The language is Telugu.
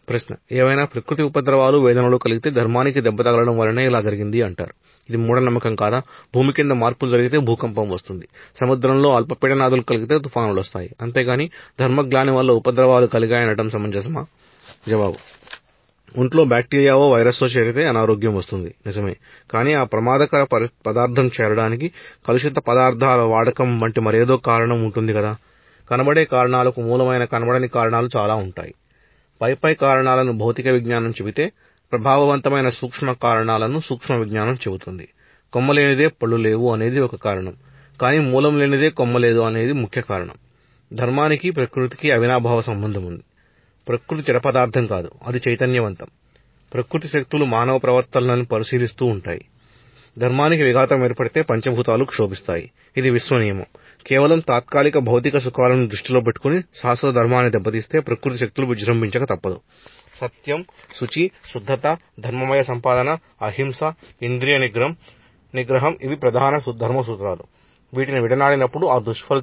ప్రశ్న ఏవైనా ప్రకృతి ఉపద్రవాలు వేదనలు కలిగితే ధర్మానికి దెబ్బ తగలడం వల్లనే ఇలా జరిగింది అంటారు ఇది మూఢనమ్మకం కాదా భూమి కింద మార్పులు జరిగితే భూకంపం వస్తుంది సముద్రంలో అల్పపీడనాదులు కలిగితే తుఫానులు వస్తాయి అంతేగాని ధర్మగ్లాని వల్ల ఉపద్రవాలు కలిగాయనటం సమంజసమా జవాబు ఒంట్లో బ్యాక్టీరియావో వైరస్సో చేరితే అనారోగ్యం వస్తుంది నిజమే కానీ ఆ ప్రమాదకర పదార్థం చేరడానికి కలుషిత పదార్థాల వాడకం వంటి మరేదో కారణం ఉంటుంది కదా కనబడే కారణాలకు మూలమైన కనబడని కారణాలు చాలా ఉంటాయి పై పై కారణాలను భౌతిక విజ్ఞానం చెబితే ప్రభావవంతమైన సూక్ష్మ కారణాలను సూక్ష్మ విజ్ఞానం చెబుతుంది కొమ్మ లేనిదే పళ్ళు లేవు అనేది ఒక కారణం కానీ మూలం లేనిదే కొమ్మ లేదు అనేది ముఖ్య కారణం ధర్మానికి ప్రకృతికి అవినాభావ సంబంధం ఉంది ప్రకృతి జడ పదార్థం కాదు అది చైతన్యవంతం ప్రకృతి శక్తులు మానవ ప్రవర్తనలను పరిశీలిస్తూ ఉంటాయి ధర్మానికి విఘాతం ఏర్పడితే పంచభూతాలు క్షోభిస్తాయి ఇది విశ్వ నియమం కేవలం తాత్కాలిక భౌతిక సుఖాలను దృష్టిలో పెట్టుకుని శాశ్వత ధర్మాన్ని దెబ్బతీస్తే ప్రకృతి శక్తులు విజృంభించక తప్పదు సత్యం శుచి శుద్ధత ధర్మమయ సంపాదన అహింస ఇంద్రియ నిగ్రహం నిగ్రహం ఇవి ప్రధాన ధర్మ సూత్రాలు వీటిని విడనాడినప్పుడు ఆ దుష్ఫలితం